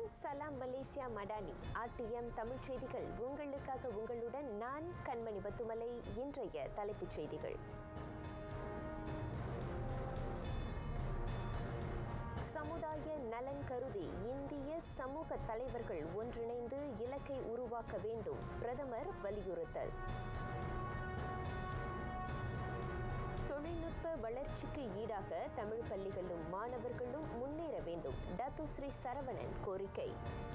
வணக்கம் சலாம் Malaysia Madani RTM Tamil செய்திகள் உங்களுக்காக உங்களுடன் நான் கண்மணி பத்துமலை இன்றைய தலைப்புச் செய்திகள் சமுதாய நலன் கருதி இந்திய சமூக தலைவர்கள் ஒன்றிணைந்து இலக்கை உருவாக்க வேண்டும் பிரதமர் வலியுறுத்தல் தொழில்நுட்ப வளர்ச்சிக்கு ஈடாக தமிழ் பள்ளிகளும் மாணவர்களும் முன்னேற வேண்டும் டத்துஸ்ரீ சரவணன் கோரிக்கை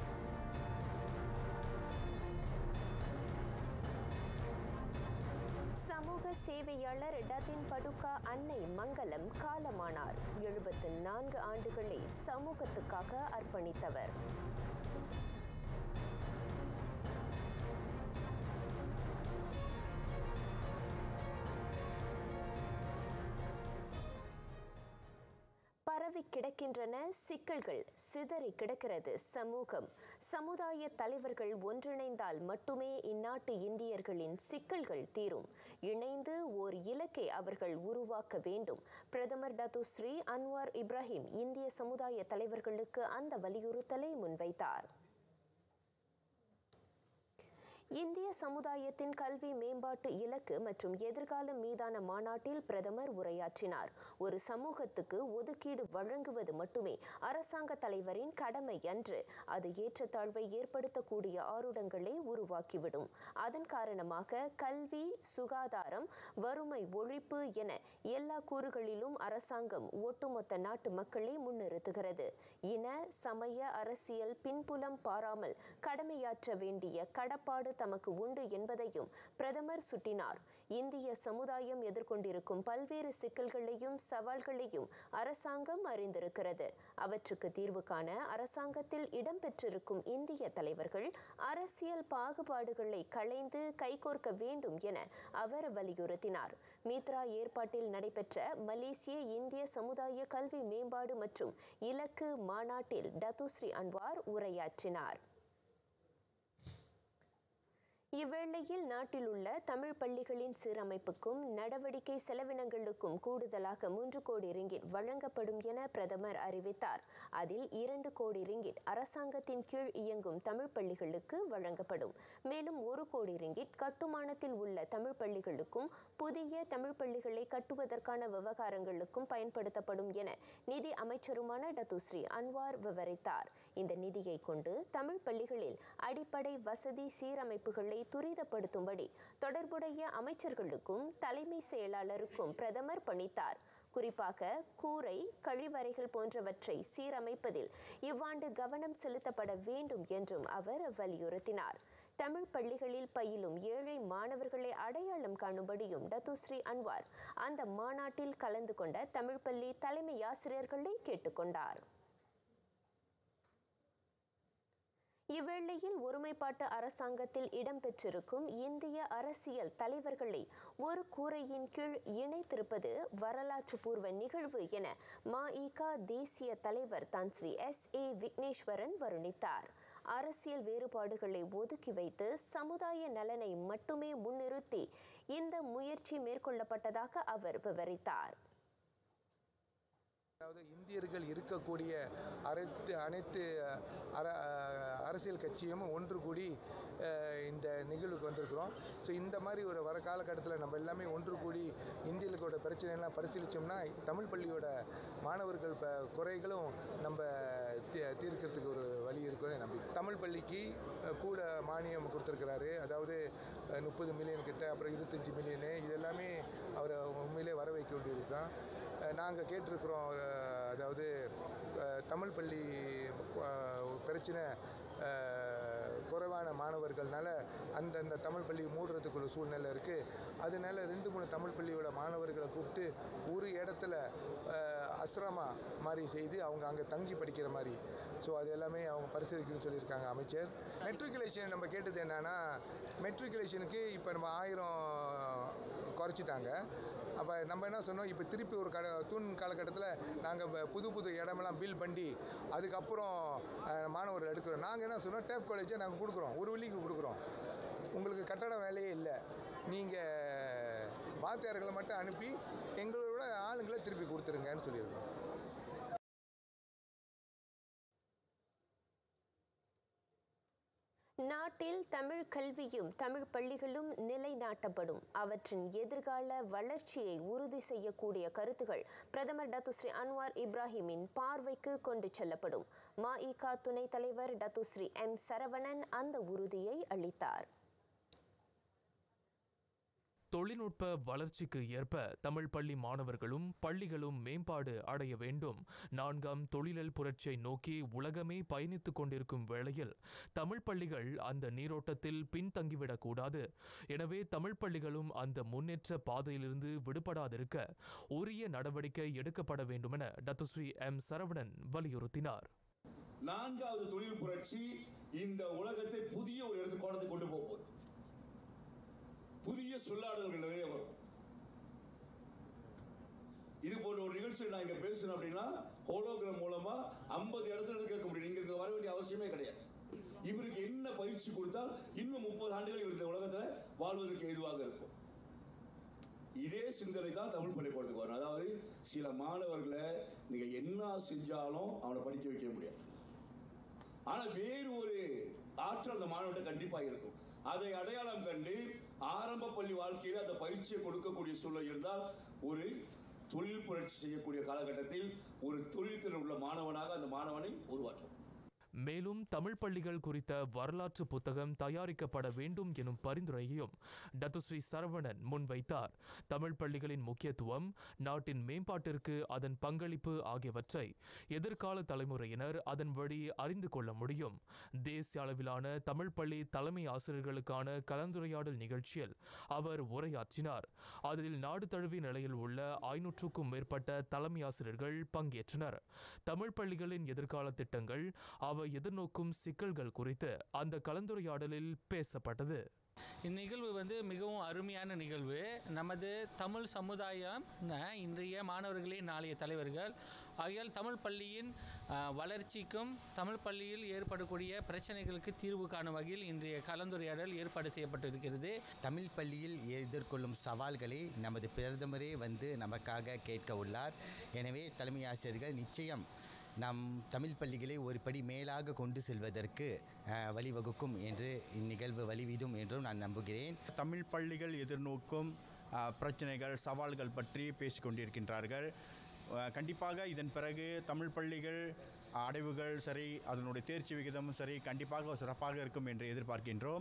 சமூக சேவையாளர் டதின் படுகா அன்னை மங்கலம் காலமானார் எழுபத்து நான்கு ஆண்டுகளை சமூகத்துக்காக அர்ப்பணித்தவர் பரவி கிடக்கின்றன சிக்கல்கள் சிதறி கிடக்கிறது சமூகம் சமுதாய தலைவர்கள் ஒன்றிணைந்தால் மட்டுமே இந்நாட்டு இந்தியர்களின் சிக்கல்கள் தீரும் இணைந்து ஓர் இலக்கை அவர்கள் உருவாக்க வேண்டும் பிரதமர் டத்துஸ்ரீ அன்வார் இப்ராஹிம் இந்திய சமுதாய தலைவர்களுக்கு அந்த வலியுறுத்தலை முன்வைத்தார் இந்திய சமுதாயத்தின் கல்வி மேம்பாட்டு இலக்கு மற்றும் எதிர்காலம் மீதான மாநாட்டில் பிரதமர் உரையாற்றினார் ஒரு சமூகத்துக்கு ஒதுக்கீடு வழங்குவது மட்டுமே அரசாங்க தலைவரின் கடமை அன்று அது ஏற்றத்தாழ்வை ஏற்படுத்தக்கூடிய ஆருடங்களை உருவாக்கிவிடும் அதன் காரணமாக கல்வி சுகாதாரம் வறுமை ஒழிப்பு என எல்லா கூறுகளிலும் அரசாங்கம் ஒட்டுமொத்த நாட்டு மக்களை முன்னிறுத்துகிறது இன சமய அரசியல் பின்புலம் பாராமல் கடமையாற்ற வேண்டிய கடப்பாடு தமக்கு உண்டு என்பதையும் பிரதமர் சுட்டினார் இந்திய சமுதாயம் எதிர்கொண்டிருக்கும் பல்வேறு சிக்கல்களையும் சவால்களையும் அரசாங்கம் அறிந்திருக்கிறது அவற்றுக்கு தீர்வு காண அரசாங்கத்தில் இடம்பெற்றிருக்கும் இந்திய தலைவர்கள் அரசியல் பாகுபாடுகளை களைந்து கைகோர்க்க வேண்டும் என அவர் வலியுறுத்தினார் மீத்ரா ஏற்பாட்டில் நடைபெற்ற மலேசிய இந்திய சமுதாய கல்வி மேம்பாடு மற்றும் இலக்கு மாநாட்டில் டத்துஸ்ரீ அன்வார் உரையாற்றினார் இவ்வேளையில் நாட்டில் உள்ள தமிழ் பள்ளிகளின் சீரமைப்புக்கும் நடவடிக்கை செலவினங்களுக்கும் கூடுதலாக மூன்று கோடி ரிங்கிட் வழங்கப்படும் என பிரதமர் அறிவித்தார் அதில் இரண்டு கோடி ரிங்கிட் அரசாங்கத்தின் கீழ் இயங்கும் தமிழ் பள்ளிகளுக்கு வழங்கப்படும் மேலும் ஒரு கோடி ரிங்கிட் கட்டுமானத்தில் உள்ள தமிழ் பள்ளிகளுக்கும் புதிய தமிழ் பள்ளிகளை கட்டுவதற்கான விவகாரங்களுக்கும் பயன்படுத்தப்படும் என நிதி அமைச்சருமான டத்துஸ்ரீ அன்வார் விவரித்தார் இந்த நிதியை கொண்டு தமிழ் பள்ளிகளில் அடிப்படை வசதி சீரமைப்புகளை துரிதப்படுத்தும்படி தொடர்புடைய அமைச்சர்களுக்கும் தலைமை செயலாளருக்கும் பிரதமர் பணித்தார் குறிப்பாக கூரை கழிவறைகள் போன்றவற்றை சீரமைப்பதில் இவ்வாண்டு கவனம் செலுத்தப்பட வேண்டும் என்றும் அவர் வலியுறுத்தினார் தமிழ் பள்ளிகளில் பயிலும் ஏழை மாணவர்களை அடையாளம் காணும்படியும் டத்துஸ்ரீ அன்வார் அந்த மாநாட்டில் கலந்து கொண்ட தமிழ் பள்ளி தலைமை ஆசிரியர்களை கேட்டுக்கொண்டார் இவ்வேளையில் ஒருமைப்பாட்டு அரசாங்கத்தில் இடம்பெற்றிருக்கும் இந்திய அரசியல் தலைவர்களை ஒரு கூரையின் கீழ் இணைத்திருப்பது வரலாற்று பூர்வ நிகழ்வு என மஇகா தேசிய தலைவர் தான் ஸ்ரீ எஸ் ஏ விக்னேஸ்வரன் வருணித்தார் அரசியல் வேறுபாடுகளை ஒதுக்கி வைத்து சமுதாய நலனை மட்டுமே முன்னிறுத்தி இந்த முயற்சி மேற்கொள்ளப்பட்டதாக அவர் விவரித்தார் அதாவது இந்தியர்கள் இருக்கக்கூடிய அனைத்து அனைத்து அர அரசியல் கட்சியும் ஒன்று கூடி அஹ், இந்த நிகழ்வுக்கு வந்திருக்கிறோம் ஸோ இந்த மாதிரி ஒரு வர காலகட்டத்தில் நம்ம எல்லாமே ஒன்று கூடி இந்தியர்களோட பிரச்சனையெல்லாம் பரிசீலித்தோம்னா தமிழ் பள்ளியோட மாணவர்கள் ப குறைகளும் நம்ம தீ தீர்க்கிறதுக்கு ஒரு வழி இருக்கும்னு நம்பி தமிழ் பள்ளிக்கு அஹ், கூட மானியம் கொடுத்துருக்கிறாரு அதாவது முப்பது மில்லியன் கிட்ட அப்புறம் இருபத்தஞ்சி மில்லியனு இது எல்லாமே அவரை உண்மையிலே வர வைக்க வேண்டியது தான் நாங்கள் கேட்டிருக்கிறோம் அஹ், அதாவது அஹ், தமிழ் பள்ளி அஹ், பிரச்சனை அஹ், குறைவான மாணவர்கள்னால அந்தந்த தமிழ் பள்ளி மூடுறதுக்குள்ள சூழ்நிலை இருக்குது அதனால ரெண்டு மூணு தமிழ் பள்ளியோட மாணவர்களை கூப்பிட்டு ஒரு இடத்துல அஹ், அஸ்ரமா மாதிரி செய்து அவங்க அங்கே தங்கி படிக்கிற மாதிரி ஸோ அது எல்லாமே அவங்க பரிசீலிக்கணும்னு சொல்லியிருக்காங்க அமைச்சர் மெட்ரிகுலேஷன் நம்ம கேட்டது என்னன்னா மெட்ரிகுலேஷனுக்கு இப்போ நம்ம ஆயிரம் குறைச்சிட்டாங்க அப்போ நம்ம என்ன சொன்னோம் இப்போ திருப்பி ஒரு கட தூண் காலகட்டத்தில் நாங்கள் புது புது இடமெல்லாம் பில் பண்ணி அதுக்கப்புறம் அஹ், மாணவர்கள் எடுக்கிறோம் நாங்கள் என்ன சொன்னோம் டேப் காலேஜை நாங்கள் கொடுக்குறோம் ஒரு வழிக்கு கொடுக்குறோம் உங்களுக்கு கட்டட வேலையே இல்லை நீங்கள் வாத்தியார்களை மட்டும் அனுப்பி எங்களோட ஆளுங்களை திருப்பி கொடுத்துருங்கன்னு சொல்லியிருக்கோம் நாட்டில் தமிழ் கல்வியும் தமிழ் பள்ளிகளும் நிலைநாட்டப்படும் அவற்றின் எதிர்கால வளர்ச்சியை உறுதி செய்யக்கூடிய கருத்துகள் பிரதமர் டத்துஸ்ரீ அன்வார் இப்ராஹிமின் பார்வைக்கு கொண்டு செல்லப்படும் மஇகா துணைத் தலைவர் டத்துஸ்ரீ எம் சரவணன் அந்த உறுதியை அளித்தார் தொழில்நுட்ப வளர்ச்சிக்கு ஏற்ப தமிழ் பள்ளி மாணவர்களும் பள்ளிகளும் மேம்பாடு அடைய வேண்டும் நான்காம் தொழிலல் புரட்சியை நோக்கி உலகமே பயணித்துக் கொண்டிருக்கும் வேளையில் தமிழ் பள்ளிகள் அந்த நீரோட்டத்தில் பின்தங்கிவிடக்கூடாது எனவே தமிழ் பள்ளிகளும் அந்த முன்னேற்ற பாதையிலிருந்து விடுபடாதிருக்க உரிய நடவடிக்கை எடுக்கப்பட வேண்டுமென டத்துஸ்ரீ எம் சரவணன் வலியுறுத்தினார் நான்காவது தொழில் புரட்சி இந்த உலகத்தை புதிய ஒரு இடத்து கோணத்தை கொண்டு போக போகுது புதிய சொல்லாடல்கள் நிறைய வரும் இது போன்ற ஒரு நிகழ்ச்சியில் நான் இங்க பேசுறேன் அப்படின்னா ஹோலோகிராம் மூலமா 50 இடத்துல இருந்து கேட்க முடியும் நீங்க இங்க வர வேண்டிய அவசியமே கிடையாது இவருக்கு என்ன பயிற்சி கொடுத்தால் இன்னும் முப்பது ஆண்டுகள் இவர் இந்த உலகத்துல வாழ்வதற்கு ஏதுவாக இருக்கும் இதே சிந்தனை தான் தமிழ் பள்ளிக்கூடத்துக்கு வரும் அதாவது சில மாணவர்களை நீங்க என்ன செஞ்சாலும் அவனை படிக்க வைக்க முடியாது ஆனா வேறு ஒரு ஆற்றல் அந்த மாணவன் கண்டிப்பா இருக்கும் அதை அடையாளம் கண்டு ஆரம்ப பள்ளி வாழ்க்கையில் அந்த பயிற்சியை கொடுக்கக்கூடிய சூழல் இருந்தால் ஒரு தொழில் புரட்சி செய்யக்கூடிய காலகட்டத்தில் ஒரு தொழில்திறன் உள்ள மாணவனாக அந்த மாணவனை உருவாற்றும் மேலும் தமிழ் பள்ளிகள் குறித்த வரலாற்று புத்தகம் தயாரிக்கப்பட வேண்டும் எனும் பரிந்துரையையும் டத்துஸ்ரீ சரவணன் முன்வைத்தார் தமிழ் பள்ளிகளின் முக்கியத்துவம் நாட்டின் மேம்பாட்டிற்கு அதன் பங்களிப்பு ஆகியவற்றை எதிர்கால தலைமுறையினர் அதன் வழி அறிந்து கொள்ள முடியும் தேசிய அளவிலான தமிழ் பள்ளி தலைமை ஆசிரியர்களுக்கான கலந்துரையாடல் நிகழ்ச்சியில் அவர் உரையாற்றினார் அதில் நாடு தழுவிய நிலையில் உள்ள ஐநூற்றுக்கும் மேற்பட்ட தலைமை ஆசிரியர்கள் பங்கேற்றனர் தமிழ் பள்ளிகளின் எதிர்கால திட்டங்கள் அவை எதிர்நோக்கும் சிக்கல்கள் குறித்து அந்த கலந்துரையாடலில் பேசப்பட்டது இந்நிகழ்வு வந்து மிகவும் அருமையான நிகழ்வு நமது தமிழ் சமுதாயம் ந- இன்றைய மாணவர்களே நாளைய தலைவர்கள் ஆகையால் தமிழ் பள்ளியின் அஹ், வளர்ச்சிக்கும் தமிழ் பள்ளியில் ஏற்படக்கூடிய பிரச்சனைகளுக்கு தீர்வு காணும் வகையில் இன்றைய கலந்துரையாடல் ஏற்பாடு செய்யப்பட்டிருக்கிறது தமிழ் பள்ளியில் எதிர்கொள்ளும் சவால்களை நமது பிரதமரே வந்து நமக்காக கேட்க உள்ளார் எனவே தலைமை ஆசிரியர்கள் நிச்சயம் நம் தமிழ் பள்ளிகளை ஒரு படி மேலாக கொண்டு செல்வதற்கு அஹ், வழிவகுக்கும் என்று இந்நிகழ்வு வழிவிடும் என்றும் நான் நம்புகிறேன் தமிழ் பள்ளிகள் எதிர்நோக்கும் ஆ, பிரச்சனைகள் சவால்கள் பற்றி பேசிக் கொண்டிருக்கின்றார்கள் ஆ, கண்டிப்பாக இதன் பிறகு தமிழ் பள்ளிகள் அடைவுகள் சரி அதனுடைய தேர்ச்சி விகிதமும் சரி கண்டிப்பாக சிறப்பாக இருக்கும் என்று எதிர்பார்க்கின்றோம்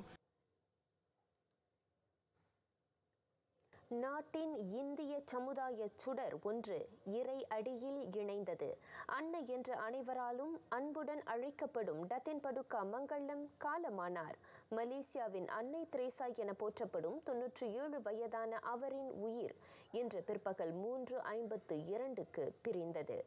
நாட்டின் இந்திய சமுதாய சுடர் ஒன்று இறை அடியில் இணைந்தது அன்னை என்ற அனைவராலும் அன்புடன் அழைக்கப்படும் டத்தின் படுகா மங்களம் காலமானார் மலேசியாவின் அன்னை திரேசா என போற்றப்படும் தொன்னூற்றி ஏழு வயதான அவரின் உயிர் இன்று பிற்பகல் மூன்று ஐம்பத்து இரண்டுக்கு பிரிந்தது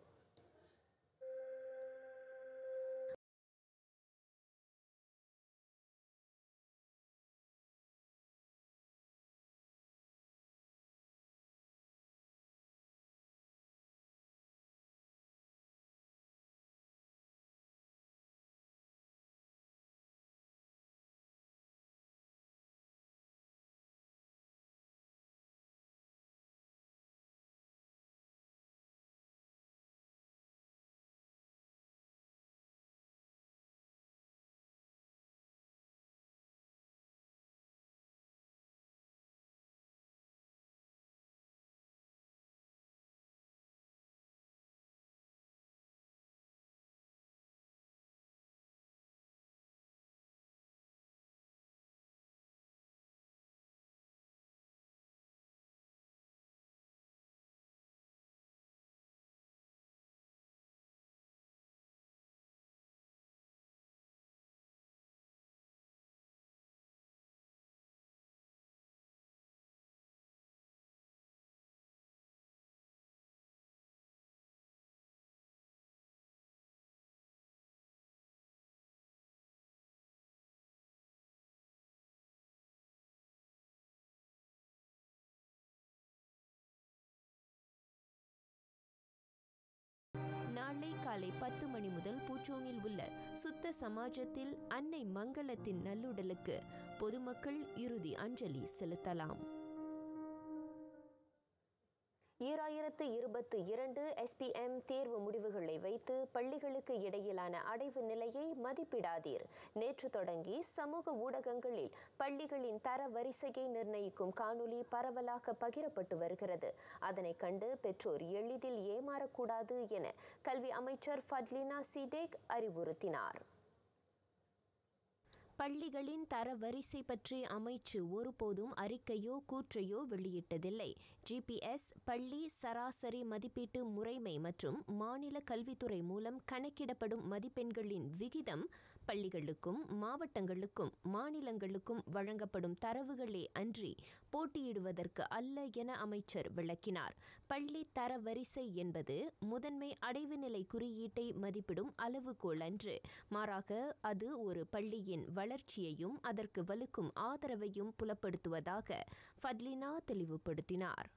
நாளை காலை பத்து மணி முதல் பூச்சோங்கில் உள்ள சுத்த சமாஜத்தில் அன்னை மங்களத்தின் நல்லுடலுக்கு பொதுமக்கள் இறுதி அஞ்சலி செலுத்தலாம் ஈராயிரத்து இருபத்தி இரண்டு எஸ்பிஎம் தேர்வு முடிவுகளை வைத்து பள்ளிகளுக்கு இடையிலான அடைவு நிலையை மதிப்பிடாதீர் நேற்று தொடங்கி சமூக ஊடகங்களில் பள்ளிகளின் தர வரிசையை நிர்ணயிக்கும் காணொளி பரவலாக பகிரப்பட்டு வருகிறது அதனை கண்டு பெற்றோர் எளிதில் ஏமாறக்கூடாது என கல்வி அமைச்சர் ஃபட்லினா சிடேக் அறிவுறுத்தினார் பள்ளிகளின் தரவரிசை பற்றி அமைச்சு ஒருபோதும் அறிக்கையோ கூற்றையோ வெளியிட்டதில்லை ஜிபிஎஸ் பள்ளி சராசரி மதிப்பீட்டு முறைமை மற்றும் மாநில கல்வித்துறை மூலம் கணக்கிடப்படும் மதிப்பெண்களின் விகிதம் பள்ளிகளுக்கும் மாவட்டங்களுக்கும் மாநிலங்களுக்கும் வழங்கப்படும் தரவுகளே அன்றி போட்டியிடுவதற்கு அல்ல என அமைச்சர் விளக்கினார் பள்ளி தரவரிசை என்பது முதன்மை அடைவு நிலை குறியீட்டை மதிப்பிடும் அளவுகோல் அன்று மாறாக அது ஒரு பள்ளியின் வளர்ச்சியையும் அதற்கு வலுக்கும் ஆதரவையும் புலப்படுத்துவதாக ஃபட்லினா தெளிவுபடுத்தினார்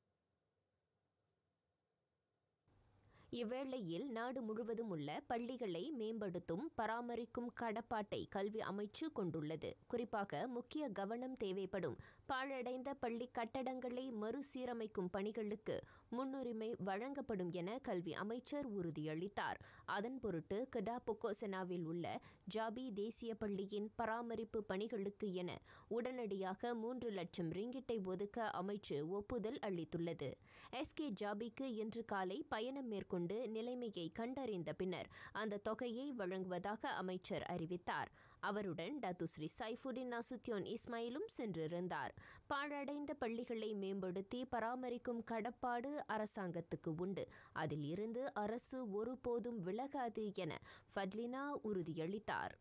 இவ்வேளையில் நாடு முழுவதும் உள்ள பள்ளிகளை மேம்படுத்தும் பராமரிக்கும் கடப்பாட்டை கல்வி அமைச்சு கொண்டுள்ளது குறிப்பாக முக்கிய கவனம் தேவைப்படும் பாழடைந்த பள்ளி கட்டடங்களை மறுசீரமைக்கும் பணிகளுக்கு முன்னுரிமை வழங்கப்படும் என கல்வி அமைச்சர் உறுதியளித்தார் அதன் பொருட்டு கடாபொக்கோசெனாவில் உள்ள ஜாபி தேசிய பள்ளியின் பராமரிப்பு பணிகளுக்கு என உடனடியாக மூன்று லட்சம் ரிங்கிட்டை ஒதுக்க அமைச்சு ஒப்புதல் அளித்துள்ளது எஸ்கே ஜாபிக்கு இன்று காலை பயணம் மேற்கொண்டு நிலைமையை கண்டறிந்த பின்னர் அந்த தொகையை வழங்குவதாக அமைச்சர் அறிவித்தார் அவருடன் டத்துஸ்ரீ சைஃபுடின் நசுத்யோன் இஸ்மாயிலும் சென்றிருந்தார் பாழடைந்த பள்ளிகளை மேம்படுத்தி பராமரிக்கும் கடப்பாடு அரசாங்கத்துக்கு உண்டு அதில் இருந்து அரசு ஒருபோதும் விலகாது என ஃபட்லினா உறுதியளித்தார்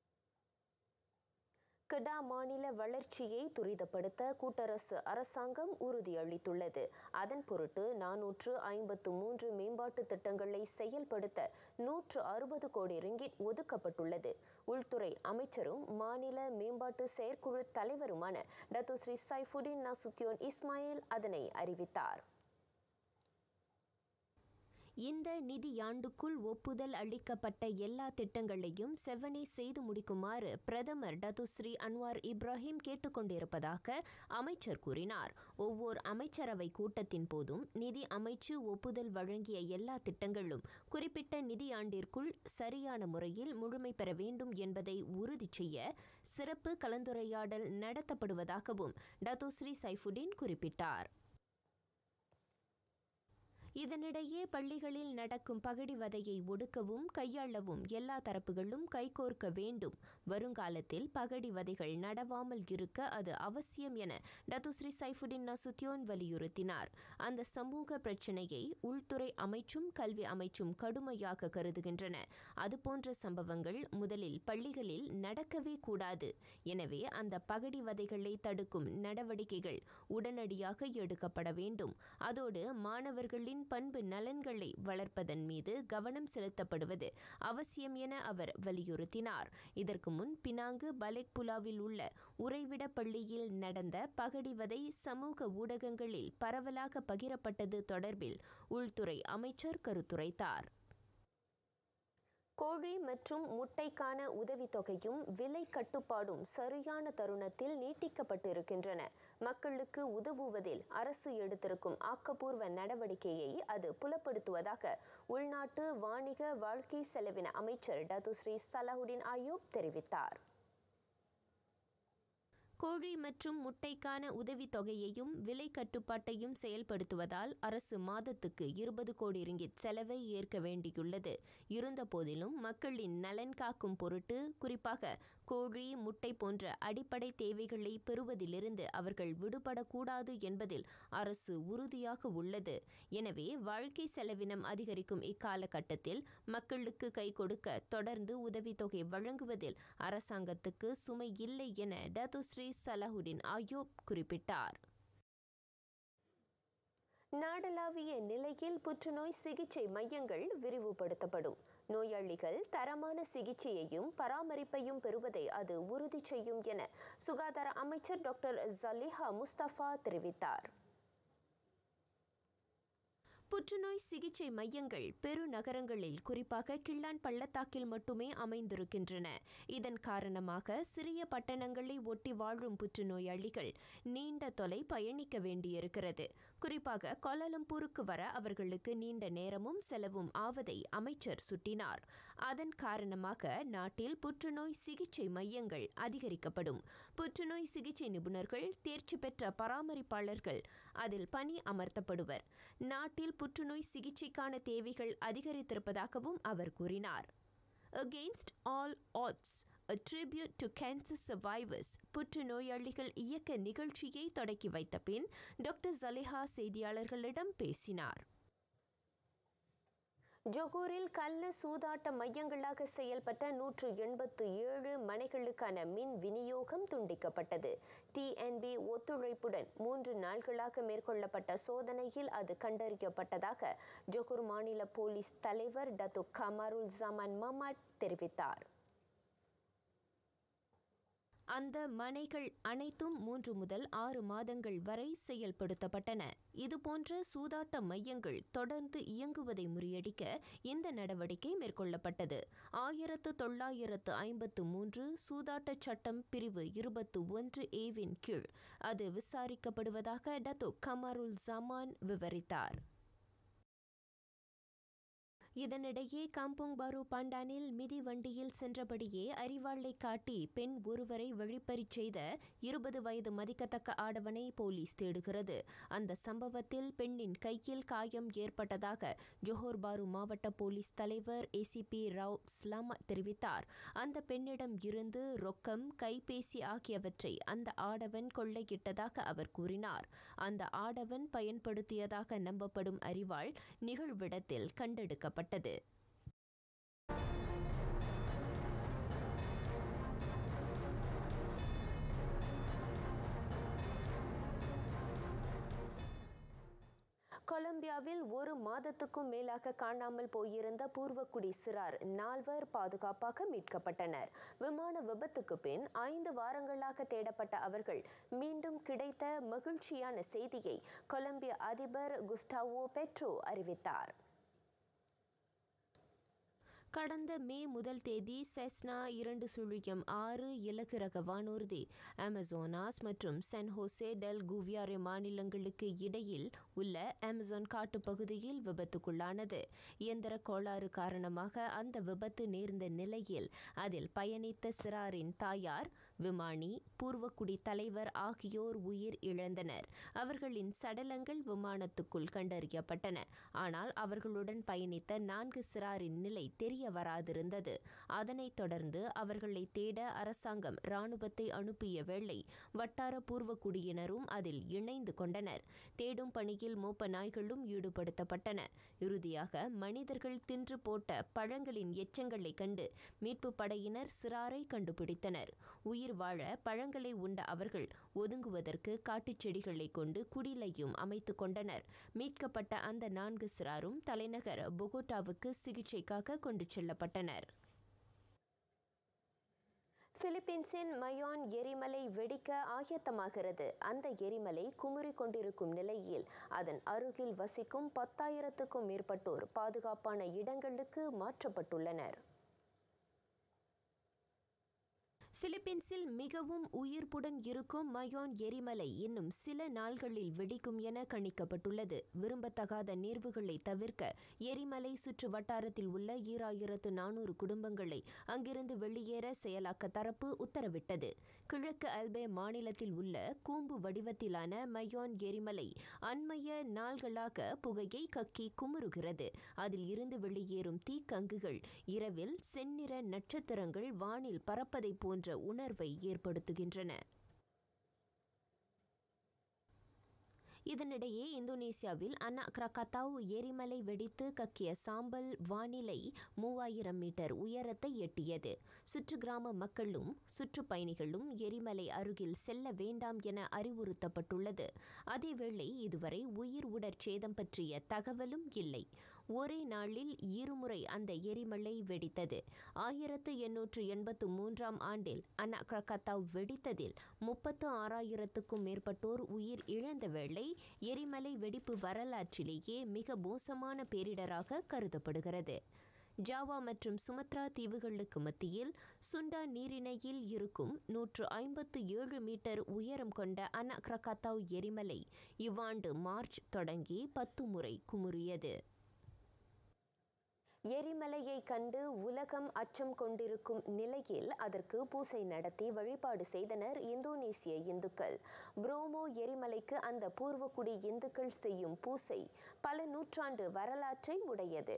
கெடா மாநில வளர்ச்சியை துரிதப்படுத்த கூட்டரசு அரசாங்கம் உறுதியளித்துள்ளது அதன் பொருட்டு நானூற்று ஐம்பத்து மூன்று மேம்பாட்டு திட்டங்களை செயல்படுத்த நூற்று அறுபது கோடி ரிங்கிட் ஒதுக்கப்பட்டுள்ளது உள்துறை அமைச்சரும் மாநில மேம்பாட்டு செயற்குழு தலைவருமான டத்துஸ்ரீ சைஃபுடின் நசுத்யோன் இஸ்மாயில் அதனை அறிவித்தார் இந்த நிதியாண்டுக்குள் ஒப்புதல் அளிக்கப்பட்ட எல்லா திட்டங்களையும் செவ்வனே செய்து முடிக்குமாறு பிரதமர் டத்துஸ்ரீ அன்வார் இப்ராஹிம் கேட்டுக்கொண்டிருப்பதாக அமைச்சர் கூறினார் ஒவ்வொரு அமைச்சரவை கூட்டத்தின் போதும் நிதி அமைச்சு ஒப்புதல் வழங்கிய எல்லா திட்டங்களும் குறிப்பிட்ட நிதியாண்டிற்குள் சரியான முறையில் முழுமை பெற வேண்டும் என்பதை உறுதி செய்ய சிறப்பு கலந்துரையாடல் நடத்தப்படுவதாகவும் டத்துஸ்ரீ சைஃபுடின் குறிப்பிட்டார் இதனிடையே பள்ளிகளில் நடக்கும் பகடிவதையை ஒடுக்கவும் கையாளவும் எல்லா தரப்புகளும் கைகோர்க்க வேண்டும் வருங்காலத்தில் பகடிவதைகள் நடவாமல் இருக்க அது அவசியம் என டத்துஸ்ரீ சைஃபுடின் நசுத்யோன் வலியுறுத்தினார் அந்த சமூக பிரச்சினையை உள்துறை அமைச்சும் கல்வி அமைச்சும் கடுமையாக கருதுகின்றன அதுபோன்ற சம்பவங்கள் முதலில் பள்ளிகளில் நடக்கவே கூடாது எனவே அந்த பகடிவதைகளை தடுக்கும் நடவடிக்கைகள் உடனடியாக எடுக்கப்பட வேண்டும் அதோடு மாணவர்களின் பண்பு நலன்களை வளர்ப்பதன் மீது கவனம் செலுத்தப்படுவது அவசியம் என அவர் வலியுறுத்தினார் இதற்கு முன் பினாங்கு பலெக்புலாவில் உள்ள உறைவிட பள்ளியில் நடந்த பகடிவதை சமூக ஊடகங்களில் பரவலாக பகிரப்பட்டது தொடர்பில் உள்துறை அமைச்சர் கருத்துரைத்தார் கோழி மற்றும் முட்டைக்கான உதவித்தொகையும் விலை கட்டுப்பாடும் சரியான தருணத்தில் நீட்டிக்கப்பட்டிருக்கின்றன மக்களுக்கு உதவுவதில் அரசு எடுத்திருக்கும் ஆக்கப்பூர்வ நடவடிக்கையை அது புலப்படுத்துவதாக உள்நாட்டு வாணிக வாழ்க்கை செலவின அமைச்சர் டத்துஸ்ரீ சலாஹுடின் ஆயூப் தெரிவித்தார் கோழி மற்றும் முட்டைக்கான உதவித்தொகையையும் விலை கட்டுப்பாட்டையும் செயல்படுத்துவதால் அரசு மாதத்துக்கு இருபது கோடி ரிங்கிட் செலவை ஏற்க வேண்டியுள்ளது இருந்தபோதிலும் மக்களின் நலன் காக்கும் பொருட்டு குறிப்பாக கோழி முட்டை போன்ற அடிப்படை தேவைகளை பெறுவதிலிருந்து அவர்கள் விடுபடக்கூடாது என்பதில் அரசு உறுதியாக உள்ளது எனவே வாழ்க்கை செலவினம் அதிகரிக்கும் இக்காலகட்டத்தில் மக்களுக்கு கை கொடுக்க தொடர்ந்து உதவித்தொகை வழங்குவதில் அரசாங்கத்துக்கு சுமை இல்லை என டத்துஸ்ரீ சலாஹுடின் ஆயோப் குறிப்பிட்டார் நாடளாவிய நிலையில் புற்றுநோய் சிகிச்சை மையங்கள் விரிவுபடுத்தப்படும் நோயாளிகள் தரமான சிகிச்சையையும் பராமரிப்பையும் பெறுவதை அது உறுதி செய்யும் என சுகாதார அமைச்சர் டாக்டர் ஜலிஹா முஸ்தபா தெரிவித்தார் புற்றுநோய் சிகிச்சை மையங்கள் பெருநகரங்களில் குறிப்பாக கிள்ளான் பள்ளத்தாக்கில் மட்டுமே அமைந்திருக்கின்றன இதன் காரணமாக சிறிய பட்டணங்களை ஒட்டி வாழும் புற்றுநோயாளிகள் நீண்ட தொலை பயணிக்க வேண்டியிருக்கிறது குறிப்பாக கோலாலம்பூருக்கு வர அவர்களுக்கு நீண்ட நேரமும் செலவும் ஆவதை அமைச்சர் சுட்டினார் அதன் காரணமாக நாட்டில் புற்றுநோய் சிகிச்சை மையங்கள் அதிகரிக்கப்படும் புற்றுநோய் சிகிச்சை நிபுணர்கள் தேர்ச்சி பெற்ற பராமரிப்பாளர்கள் அதில் பணி அமர்த்தப்படுவர் நாட்டில் புற்றுநோய் சிகிச்சைக்கான தேவைகள் அதிகரித்திருப்பதாகவும் அவர் கூறினார் against all odds A tribute to cancer survivors புற்றுநோயாளிகள் இயக்க நிகழ்ச்சியை தொடக்கி வைத்த பின் டாக்டர் ஜலிஹா செய்தியாளர்களிடம் பேசினார் ஜொகூரில் கல்ல சூதாட்ட மையங்களாக செயல்பட்ட நூற்று எண்பத்து ஏழு மனைகளுக்கான மின் விநியோகம் துண்டிக்கப்பட்டது டிஎன்பி ஒத்துழைப்புடன் மூன்று நாட்களாக மேற்கொள்ளப்பட்ட சோதனையில் அது கண்டறியப்பட்டதாக ஜொகூர் மாநில போலீஸ் தலைவர் டத்து கமாருல் ஜமான் மமாட் தெரிவித்தார் அந்த மனைகள் அனைத்தும் மூன்று முதல் ஆறு மாதங்கள் வரை செயல்படுத்தப்பட்டன இதுபோன்ற சூதாட்ட மையங்கள் தொடர்ந்து இயங்குவதை முறியடிக்க இந்த நடவடிக்கை மேற்கொள்ளப்பட்டது ஆயிரத்து தொள்ளாயிரத்து ஐம்பத்து மூன்று சூதாட்டச் சட்டம் பிரிவு இருபத்து ஒன்று ஏவின் கீழ் அது விசாரிக்கப்படுவதாக டத்தோ கமாருல் ஜமான் விவரித்தார் இதனிடையே காம்போங் பாரு பாண்டானில் மிதி வண்டியில் சென்றபடியே அறிவாளை காட்டி பெண் ஒருவரை வழிப்பறிச் செய்த இருபது வயது மதிக்கத்தக்க ஆடவனை போலீஸ் தேடுகிறது அந்த சம்பவத்தில் பெண்ணின் கையில் காயம் ஏற்பட்டதாக ஜோஹர் பாரு மாவட்ட போலீஸ் தலைவர் ஏசிபி ராவ் ஸ்லாமா தெரிவித்தார் அந்த பெண்ணிடம் இருந்து ரொக்கம் கைபேசி ஆகியவற்றை அந்த ஆடவன் கொள்ளையிட்டதாக அவர் கூறினார் அந்த ஆடவன் பயன்படுத்தியதாக நம்பப்படும் அறிவாள் நிகழ்விடத்தில் கண்டெடுக்கப்பட்டது கொலம்பியாவில் ஒரு மாதத்துக்கும் மேலாக காணாமல் போயிருந்த பூர்வக்குடி சிறார் நால்வர் பாதுகாப்பாக மீட்கப்பட்டனர் விமான விபத்துக்கு பின் ஐந்து வாரங்களாக தேடப்பட்ட அவர்கள் மீண்டும் கிடைத்த மகிழ்ச்சியான செய்தியை கொலம்பிய அதிபர் குஸ்டாவோ பெட்ரோ அறிவித்தார் கடந்த மே முதல் தேதி செஸ்னா இரண்டு சுழியம் ஆறு இலக்கு ரக வானூர்தி அமேசானாஸ் மற்றும் சென் ஹோசே டெல் குவியாரே மாநிலங்களுக்கு இடையில் உள்ள அமேசான் காட்டுப்பகுதியில் விபத்துக்குள்ளானது இயந்திர கோளாறு காரணமாக அந்த விபத்து நேர்ந்த நிலையில் அதில் பயணித்த சிறாரின் தாயார் விமானி பூர்வக்குடி தலைவர் ஆகியோர் உயிர் இழந்தனர் அவர்களின் சடலங்கள் விமானத்துக்குள் கண்டறியப்பட்டன ஆனால் அவர்களுடன் பயணித்த நான்கு சிறாரின் நிலை தெரிய வராதிருந்தது அதனைத் தொடர்ந்து அவர்களை தேட அரசாங்கம் இராணுவத்தை அனுப்பிய வேளை வட்டார பூர்வக்குடியினரும் அதில் இணைந்து கொண்டனர் தேடும் பணியில் மோப்ப நாய்களும் ஈடுபடுத்தப்பட்டன இறுதியாக மனிதர்கள் தின்று போட்ட பழங்களின் எச்சங்களை கண்டு மீட்பு படையினர் சிறாரை கண்டுபிடித்தனர் உயிர் வாழ பழங்களை உண்ட அவர்கள் ஒதுங்குவதற்கு காட்டுச் செடிகளை கொண்டு குடிலையும் அமைத்துக் கொண்டனர் மீட்கப்பட்ட அந்த நான்கு சிறாரும் தலைநகர் பொகோட்டாவுக்கு சிகிச்சைக்காக கொண்டு செல்லப்பட்டனர் பிலிப்பீன்ஸின் மயான் எரிமலை வெடிக்க ஆயத்தமாகிறது அந்த எரிமலை குமுறி கொண்டிருக்கும் நிலையில் அதன் அருகில் வசிக்கும் பத்தாயிரத்துக்கும் மேற்பட்டோர் பாதுகாப்பான இடங்களுக்கு மாற்றப்பட்டுள்ளனர் பிலிப்பீன்ஸில் மிகவும் உயிர்ப்புடன் இருக்கும் மயோன் எரிமலை இன்னும் சில நாள்களில் வெடிக்கும் என கணிக்கப்பட்டுள்ளது விரும்பத்தகாத நேர்வுகளை தவிர்க்க எரிமலை சுற்று வட்டாரத்தில் உள்ள ஈராயிரத்து நானூறு குடும்பங்களை அங்கிருந்து வெளியேற செயலாக்க தரப்பு உத்தரவிட்டது கிழக்கு அல்பே மாநிலத்தில் உள்ள கூம்பு வடிவத்திலான மயோன் எரிமலை அண்மைய நாள்களாக புகையை கக்கி குமுறுகிறது அதில் இருந்து வெளியேறும் தீக்கங்குகள் இரவில் செந்நிற நட்சத்திரங்கள் வானில் பறப்பதை போன்ற உணர்வை ஏற்படுத்துகின்றன இதனிடையே இந்தோனேசியாவில் அனா கிரகத்தாவ் எரிமலை வெடித்து கக்கிய சாம்பல் வானிலை மூவாயிரம் மீட்டர் உயரத்தை எட்டியது சுற்று கிராம மக்களும் சுற்றுப்பயணிகளும் எரிமலை அருகில் செல்ல வேண்டாம் என அறிவுறுத்தப்பட்டுள்ளது அதேவேளை இதுவரை உயிர் உடற் சேதம் பற்றிய தகவலும் இல்லை ஒரே நாளில் இருமுறை அந்த எரிமலை வெடித்தது ஆயிரத்து எண்ணூற்று எண்பத்து மூன்றாம் ஆண்டில் அன்னா கிரகத்தாவ் வெடித்ததில் முப்பத்து ஆறாயிரத்துக்கும் மேற்பட்டோர் உயிர் இழந்த வேளை எரிமலை வெடிப்பு வரலாற்றிலேயே மிக மோசமான பேரிடராக கருதப்படுகிறது ஜாவா மற்றும் சுமத்ரா தீவுகளுக்கு மத்தியில் சுண்டா நீரிணையில் இருக்கும் நூற்று ஐம்பத்து ஏழு மீட்டர் உயரம் கொண்ட அன்னா கிரகத்தாவ் எரிமலை இவ்வாண்டு மார்ச் தொடங்கி பத்து முறை குமுறியது எரிமலையை கண்டு உலகம் அச்சம் கொண்டிருக்கும் நிலையில் அதற்கு பூசை நடத்தி வழிபாடு செய்தனர் இந்தோனேசிய இந்துக்கள் புரோமோ எரிமலைக்கு அந்த பூர்வக்குடி இந்துக்கள் செய்யும் பூசை பல நூற்றாண்டு வரலாற்றை உடையது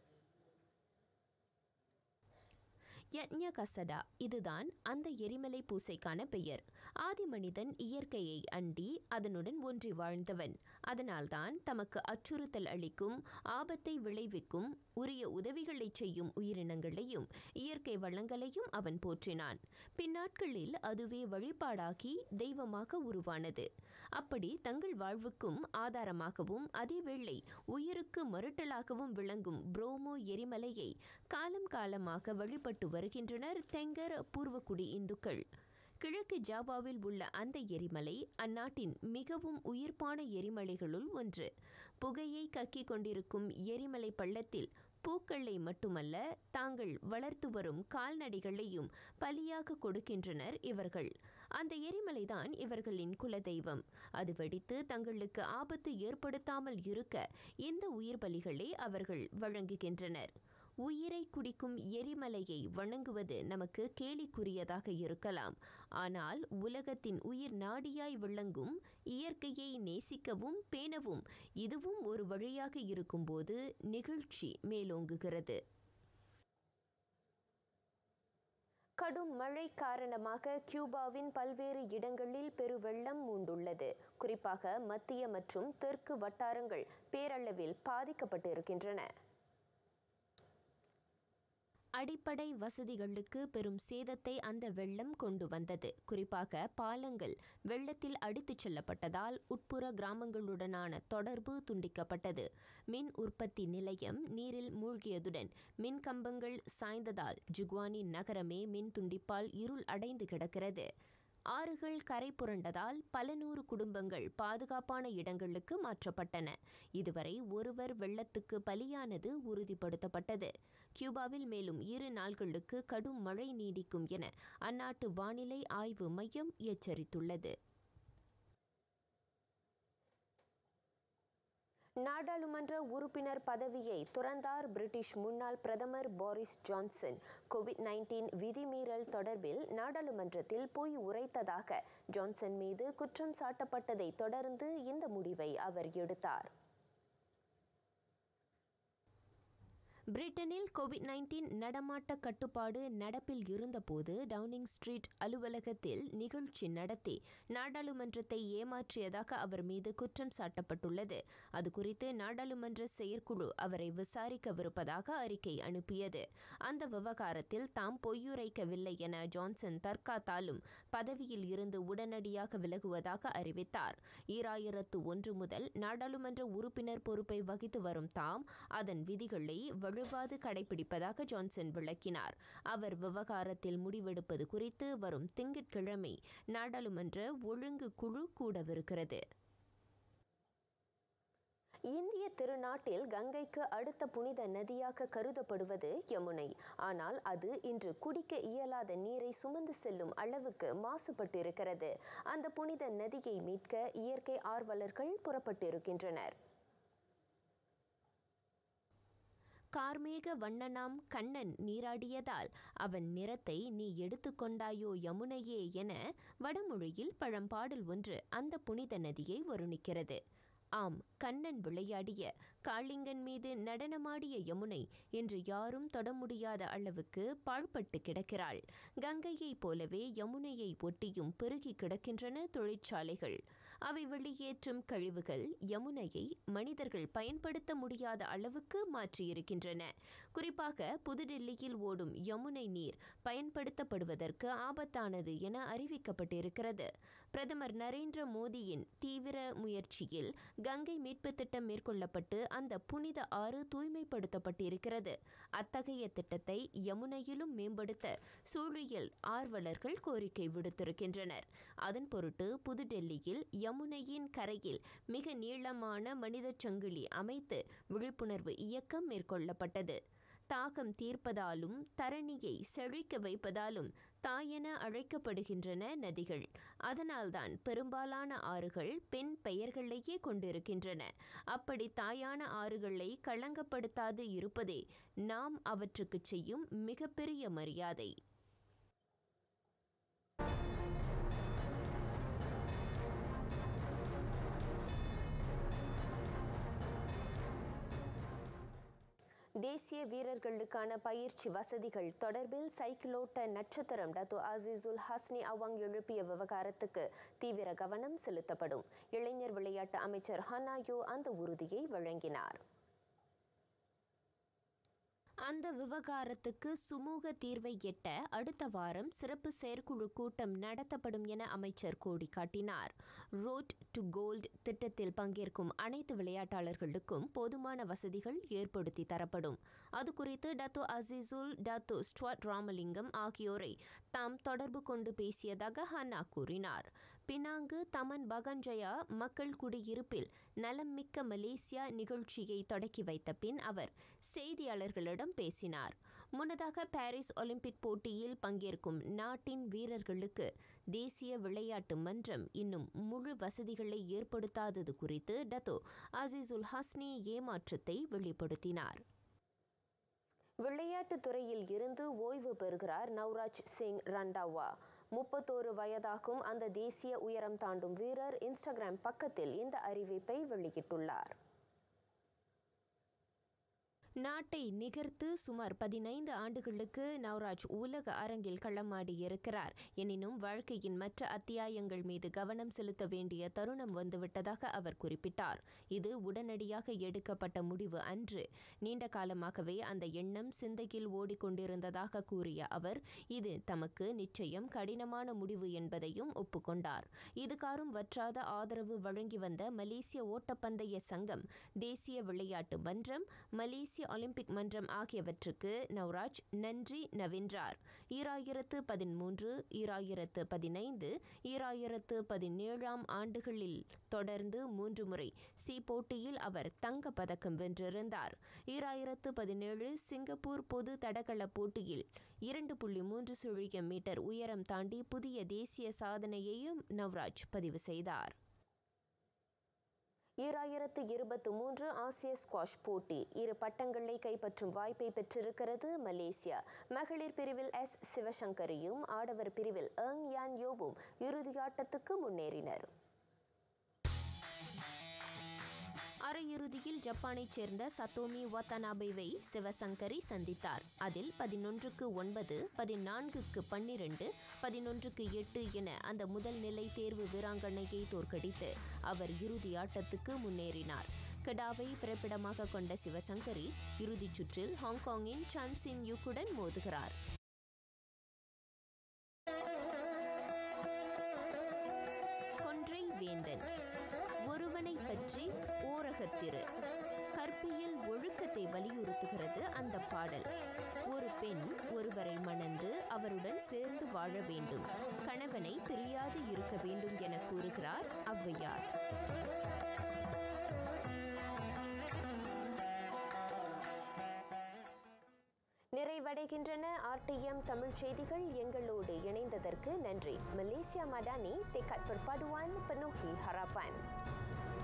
யக்ஞ கசடா இதுதான் அந்த எரிமலை பூசைக்கான பெயர் ஆதி மனிதன் இயற்கையை அண்டி அதனுடன் ஒன்றி வாழ்ந்தவன் அதனால்தான் தமக்கு அச்சுறுத்தல் அளிக்கும் ஆபத்தை விளைவிக்கும் உரிய உதவிகளை செய்யும் உயிரினங்களையும் இயற்கை வளங்களையும் அவன் போற்றினான் பின்னாட்களில் அதுவே வழிபாடாகி தெய்வமாக உருவானது அப்படி தங்கள் வாழ்வுக்கும் ஆதாரமாகவும் அதேவேளை உயிருக்கு மறுட்டலாகவும் விளங்கும் புரோமோ எரிமலையை காலம் காலமாக வழிபட்டு வருகின்றனர் தெங்கர் பூர்வக்குடி இந்துக்கள் கிழக்கு ஜாவாவில் உள்ள அந்த எரிமலை அந்நாட்டின் மிகவும் உயிர்ப்பான எரிமலைகளுள் ஒன்று புகையை கக்கிக் கொண்டிருக்கும் எரிமலை பள்ளத்தில் பூக்களை மட்டுமல்ல தாங்கள் வளர்த்து வரும் கால்நடைகளையும் பலியாக கொடுக்கின்றனர் இவர்கள் அந்த எரிமலைதான் இவர்களின் குலதெய்வம் அது வெடித்து தங்களுக்கு ஆபத்து ஏற்படுத்தாமல் இருக்க இந்த உயிர் பலிகளை அவர்கள் வழங்குகின்றனர் உயிரை குடிக்கும் எரிமலையை வணங்குவது நமக்கு கேலிக்குரியதாக இருக்கலாம் ஆனால் உலகத்தின் உயிர் நாடியாய் விளங்கும் இயற்கையை நேசிக்கவும் பேணவும் இதுவும் ஒரு வழியாக இருக்கும்போது நிகழ்ச்சி மேலோங்குகிறது கடும் மழை காரணமாக கியூபாவின் பல்வேறு இடங்களில் பெருவெள்ளம் மூண்டுள்ளது குறிப்பாக மத்திய மற்றும் தெற்கு வட்டாரங்கள் பேரளவில் பாதிக்கப்பட்டிருக்கின்றன அடிப்படை வசதிகளுக்கு பெரும் சேதத்தை அந்த வெள்ளம் கொண்டு வந்தது குறிப்பாக பாலங்கள் வெள்ளத்தில் அடித்துச் செல்லப்பட்டதால் உட்புற கிராமங்களுடனான தொடர்பு துண்டிக்கப்பட்டது மின் உற்பத்தி நிலையம் நீரில் மூழ்கியதுடன் மின் கம்பங்கள் சாய்ந்ததால் ஜுக்வானி நகரமே மின் துண்டிப்பால் இருள் அடைந்து கிடக்கிறது ஆறுகள் கரை புரண்டதால் பல நூறு குடும்பங்கள் பாதுகாப்பான இடங்களுக்கு மாற்றப்பட்டன இதுவரை ஒருவர் வெள்ளத்துக்கு பலியானது உறுதிப்படுத்தப்பட்டது கியூபாவில் மேலும் இரு நாள்களுக்கு கடும் மழை நீடிக்கும் என அந்நாட்டு வானிலை ஆய்வு மையம் எச்சரித்துள்ளது நாடாளுமன்ற உறுப்பினர் பதவியை துறந்தார் பிரிட்டிஷ் முன்னாள் பிரதமர் போரிஸ் ஜான்சன் கோவிட் நைன்டீன் விதிமீறல் தொடர்பில் நாடாளுமன்றத்தில் பொய் உரைத்ததாக ஜான்சன் மீது குற்றம் சாட்டப்பட்டதை தொடர்ந்து இந்த முடிவை அவர் எடுத்தார் பிரிட்டனில் கோவிட் நைன்டீன் நடமாட்ட கட்டுப்பாடு நடப்பில் இருந்தபோது டவுனிங் ஸ்ட்ரீட் அலுவலகத்தில் நிகழ்ச்சி நடத்தி நாடாளுமன்றத்தை ஏமாற்றியதாக அவர் மீது குற்றம் சாட்டப்பட்டுள்ளது அது குறித்து நாடாளுமன்ற செயற்குழு அவரை விசாரிக்கவிருப்பதாக அறிக்கை அனுப்பியது அந்த விவகாரத்தில் தாம் பொய்யுரைக்கவில்லை என ஜான்சன் தற்காத்தாலும் பதவியில் இருந்து உடனடியாக விலகுவதாக அறிவித்தார் ஈராயிரத்து ஒன்று முதல் நாடாளுமன்ற உறுப்பினர் பொறுப்பை வகித்து வரும் தாம் அதன் விதிகளை வலுவாது கடைபிடிப்பதாக ஜான்சன் விளக்கினார் அவர் விவகாரத்தில் முடிவெடுப்பது குறித்து வரும் திங்கட்கிழமை நாடாளுமன்ற ஒழுங்கு குழு கூடவிருக்கிறது இந்திய திருநாட்டில் கங்கைக்கு அடுத்த புனித நதியாக கருதப்படுவது யமுனை ஆனால் அது இன்று குடிக்க இயலாத நீரை சுமந்து செல்லும் அளவுக்கு மாசுபட்டிருக்கிறது அந்த புனித நதியை மீட்க இயற்கை ஆர்வலர்கள் புறப்பட்டிருக்கின்றனர் கார்மேக வண்ணனாம் கண்ணன் நீராடியதால் அவன் நிறத்தை நீ எடுத்துக்கொண்டாயோ யமுனையே என வடமொழியில் பழம்பாடல் ஒன்று அந்த புனித நதியை வருணிக்கிறது ஆம் கண்ணன் விளையாடிய காளிங்கன் மீது நடனமாடிய யமுனை இன்று யாரும் தொட முடியாத அளவுக்கு பாழ்பட்டு கிடக்கிறாள் கங்கையைப் போலவே யமுனையை ஒட்டியும் பெருகி கிடக்கின்றன தொழிற்சாலைகள் அவை வெளியேற்றும் கழிவுகள் யமுனையை மனிதர்கள் பயன்படுத்த முடியாத அளவுக்கு மாற்றியிருக்கின்றன குறிப்பாக புதுடில்லியில் ஓடும் யமுனை நீர் பயன்படுத்தப்படுவதற்கு ஆபத்தானது என அறிவிக்கப்பட்டிருக்கிறது பிரதமர் நரேந்திர மோடியின் தீவிர முயற்சியில் கங்கை மீட்பு திட்டம் மேற்கொள்ளப்பட்டு அந்த புனித ஆறு தூய்மைப்படுத்தப்பட்டிருக்கிறது அத்தகைய திட்டத்தை யமுனையிலும் மேம்படுத்த சூழியல் ஆர்வலர்கள் கோரிக்கை விடுத்திருக்கின்றனர் அதன் பொருட்டு புதுடெல்லியில் யமுனையின் கரையில் மிக நீளமான மனிதச் சங்கிலி அமைத்து விழிப்புணர்வு இயக்கம் மேற்கொள்ளப்பட்டது தாகம் தீர்ப்பதாலும் தரணியை செழிக்க வைப்பதாலும் தாயென அழைக்கப்படுகின்றன நதிகள் அதனால்தான் பெரும்பாலான ஆறுகள் பெண் பெயர்களையே கொண்டிருக்கின்றன அப்படி தாயான ஆறுகளை களங்கப்படுத்தாது இருப்பதே நாம் அவற்றுக்கு செய்யும் மிகப்பெரிய மரியாதை தேசிய வீரர்களுக்கான பயிற்சி வசதிகள் தொடர்பில் சைக்கிளோட்ட நட்சத்திரம் டத்து அசீசுல் ஹஸ்னி அவாங் எழுப்பிய விவகாரத்துக்கு தீவிர கவனம் செலுத்தப்படும் இளைஞர் விளையாட்டு அமைச்சர் ஹனாயோ அந்த உறுதியை வழங்கினார் அந்த விவகாரத்துக்கு சுமூக தீர்வை எட்ட அடுத்த வாரம் சிறப்பு செயற்குழு கூட்டம் நடத்தப்படும் என அமைச்சர் கோடி காட்டினார் ரோட் டு கோல்ட் திட்டத்தில் பங்கேற்கும் அனைத்து விளையாட்டாளர்களுக்கும் போதுமான வசதிகள் ஏற்படுத்தி தரப்படும் அது குறித்து Dato Azizul Dato Stuart Ramalingam ஆகியோரை தாம் தொடர்பு கொண்டு பேசியதாக ஹன்னா கூறினார் பினாங்கு தமன் பகன்ஜயா மக்கள் குடியிருப்பில் நலம் மிக்க மலேசியா நிகழ்ச்சியை தொடக்கி வைத்த பின் அவர் செய்தியாளர்களிடம் பேசினார் முன்னதாக பாரிஸ் ஒலிம்பிக் போட்டியில் பங்கேற்கும் நாட்டின் வீரர்களுக்கு தேசிய விளையாட்டு மன்றம் இன்னும் முழு வசதிகளை ஏற்படுத்தாதது குறித்து டத்தோ அசீசுல் ஹஸ்னி ஏமாற்றத்தை வெளிப்படுத்தினார் விளையாட்டுத் துறையில் இருந்து ஓய்வு பெறுகிறார் நவ்ராஜ் சிங் ரண்டாவா முப்பத்தோரு வயதாகும் அந்த தேசிய உயரம் தாண்டும் வீரர் இன்ஸ்டாகிராம் பக்கத்தில் இந்த அறிவிப்பை வெளியிட்டுள்ளார் நாட்டை நிகர்த்து சுமார் பதினைந்து ஆண்டுகளுக்கு நவராஜ் உலக அரங்கில் களமாடி இருக்கிறார் எனினும் வாழ்க்கையின் மற்ற அத்தியாயங்கள் மீது கவனம் செலுத்த வேண்டிய தருணம் வந்துவிட்டதாக அவர் குறிப்பிட்டார் இது உடனடியாக எடுக்கப்பட்ட முடிவு அன்று நீண்ட காலமாகவே அந்த எண்ணம் சிந்தையில் ஓடிக்கொண்டிருந்ததாக கூறிய அவர் இது தமக்கு நிச்சயம் கடினமான முடிவு என்பதையும் ஒப்புக்கொண்டார் இதுகாரும் வற்றாத ஆதரவு வழங்கி வந்த மலேசிய ஓட்டப்பந்தய சங்கம் தேசிய விளையாட்டு மன்றம் மலேசிய ஒலிம்பிக் மன்றம் ஆகியவற்றுக்கு நவ்ராஜ் நன்றி நவின்றார் ஈராயிரத்து பதிமூன்று ஈராயிரத்து பதினைந்து ஈராயிரத்து பதினேழாம் ஆண்டுகளில் தொடர்ந்து மூன்று முறை சி போட்டியில் அவர் தங்க பதக்கம் வென்றிருந்தார் ஈராயிரத்து பதினேழு சிங்கப்பூர் பொது தடகள போட்டியில் இரண்டு புள்ளி மூன்று சுழியம் மீட்டர் உயரம் தாண்டி புதிய தேசிய சாதனையையும் நவ்ராஜ் பதிவு செய்தார் ஈராயிரத்து இருபத்தி மூன்று ஆசிய ஸ்குவாஷ் போட்டி இரு பட்டங்களை கைப்பற்றும் வாய்ப்பை பெற்றிருக்கிறது மலேசியா மகளிர் பிரிவில் எஸ் சிவசங்கரியும் ஆடவர் பிரிவில் எங் யான் யோவும் இறுதியாட்டத்துக்கு முன்னேறினர் அரையிறுதியில் ஜப்பானைச் சேர்ந்த சத்தோமி வத்தனாபேவை சிவசங்கரி சந்தித்தார் அதில் பதினொன்றுக்கு ஒன்பது பதினான்குக்கு பன்னிரண்டு பதினொன்றுக்கு எட்டு என அந்த முதல் நிலை தேர்வு வீராங்கனையை தோற்கடித்து அவர் இறுதி ஆட்டத்துக்கு முன்னேறினார் கடாவை பிறப்பிடமாக கொண்ட சிவசங்கரி இறுதிச் சுற்றில் ஹாங்காங்கின் சான்சின் யுக்குடன் மோதுகிறார் கொன்றை வேந்தன் ஒருவனை பற்றி ஓரகத்திரு கற்பியல் ஒழுக்கத்தை வலியுறுத்துகிறது அந்த பாடல் ஒரு பெண் ஒருவரை மணந்து அவருடன் சேர்ந்து வாழ வேண்டும் கணவனை பிரியாது இருக்க வேண்டும் என கூறுகிறார் ஔவையார் நிறைவடைகின்றன ஆர்டிஎம் தமிழ் செய்திகள் எங்களோடு இணைந்ததற்கு நன்றி மலேசியா மடானி தெக்கட் பர்பாடுவான் பனோஹி ஹராப்பான்